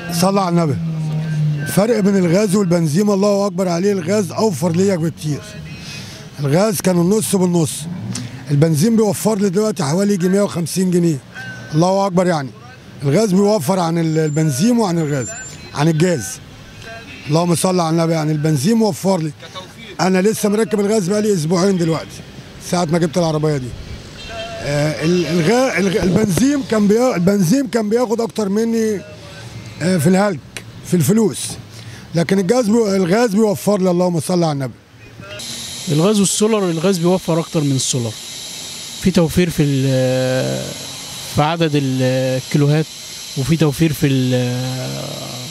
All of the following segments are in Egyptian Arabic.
صلى على النبي فرق بين الغاز والبنزين الله اكبر عليه الغاز اوفر ليا بكتير الغاز كان النص بالنص البنزين بيوفر لي دلوقتي حوالي يجي 150 جنيه الله اكبر يعني الغاز بيوفر عن ال- البنزين وعن الغاز عن الجاز اللهم صل على النبي يعني البنزين موفر لي انا لسه مركب الغاز بقالي اسبوعين دلوقتي ساعه ما جبت العربيه دي آه، ال- الغاء الغ- البنزين كان بيا... البنزين كان بياخد اكتر مني آه، في الهلك في الفلوس لكن الجاز بي... الغاز بيوفر لي اللهم صل على النبي الغاز والسولر الغاز بيوفر اكتر من السولر في توفير في ال- في عدد ال- الكيلوهات وفي توفير في ال-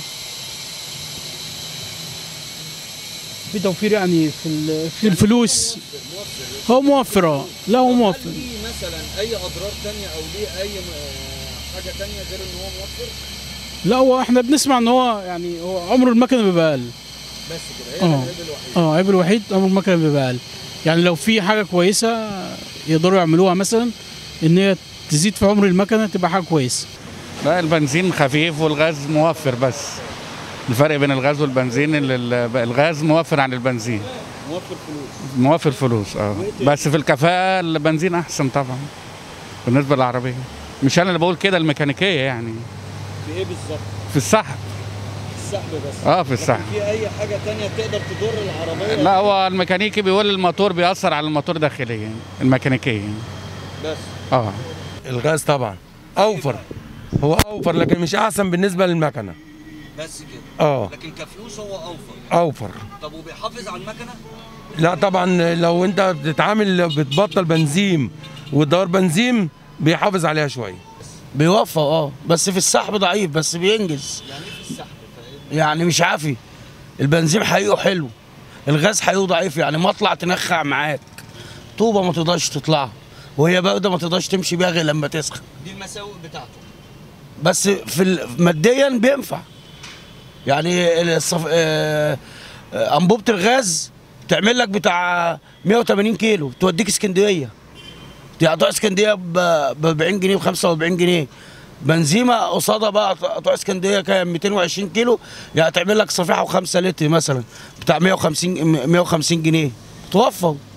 في توفير يعني في ال- في الفلوس هو موفر اه لا هو موفر هل ليه مثلا اي اضرار تانية او ليه اي م- حاجه تانية غير ان هو موفر لا هو احنا بنسمع ان هو يعني هو عمر المكنه بيبقى اقل بس كده هي اه ده العيب الوحيد اه عيب الوحيد عمر المكنه بيبقى اقل يعني لو في حاجه كويسه يقدروا يعملوها مثلا ان هي تزيد في عمر المكنه تبقى حاجه كويسه لا البنزين خفيف والغاز موفر بس الفرق بين الغاز والبنزين ال- ال- الغاز موفر عن البنزين موفر فلوس موفر فلوس اه بس في الكفاءة البنزين أحسن طبعا بالنسبة للعربية مش أنا اللي بقول كده الميكانيكية يعني في ايه بالظبط في السحب السحب بس اه في لكن السحب في اي حاجه تانية تقدر تضر العربيه لا هو الميكانيكي بيقول الموتور بيأثر على الموتور داخليا الميكانيكية بس اه الغاز طبعا اوفر هو اوفر لكن مش احسن بالنسبه للمكنه بس كده اه لكن كفلوس هو اوفر اوفر طب وبيحافظ على المكنه لا طبعا لو انت بتتعامل بتبطل بنزين وتدور بنزين بيحافظ عليها شويه بيوفر اه بس في السحب ضعيف بس بينجز يعني ايه في السحب فاهم يعني مش عافي البنزين حقيقه حلو الغاز حقيقه ضعيف يعني مطلع تنخع معاك طوبه ما تقدرش تطلعها وهي بارده ما تقدرش تمشي بيها غير لما تسخن دي المساوئ بتاعته بس في ال- ماديا بينفع يعني الصف... آه، آه، انبوبه الغاز تعمل لك بتاع 180 كيلو توديك اسكندريه يعني تروح اسكندريه ب 40 جنيه ب 45 جنيه بنزيمه قصادها بقى تروح اسكندريه كام 220 كيلو يعني تعمل لك صفيحه و5 لتر مثلا بتاع 150 150 جنيه توفر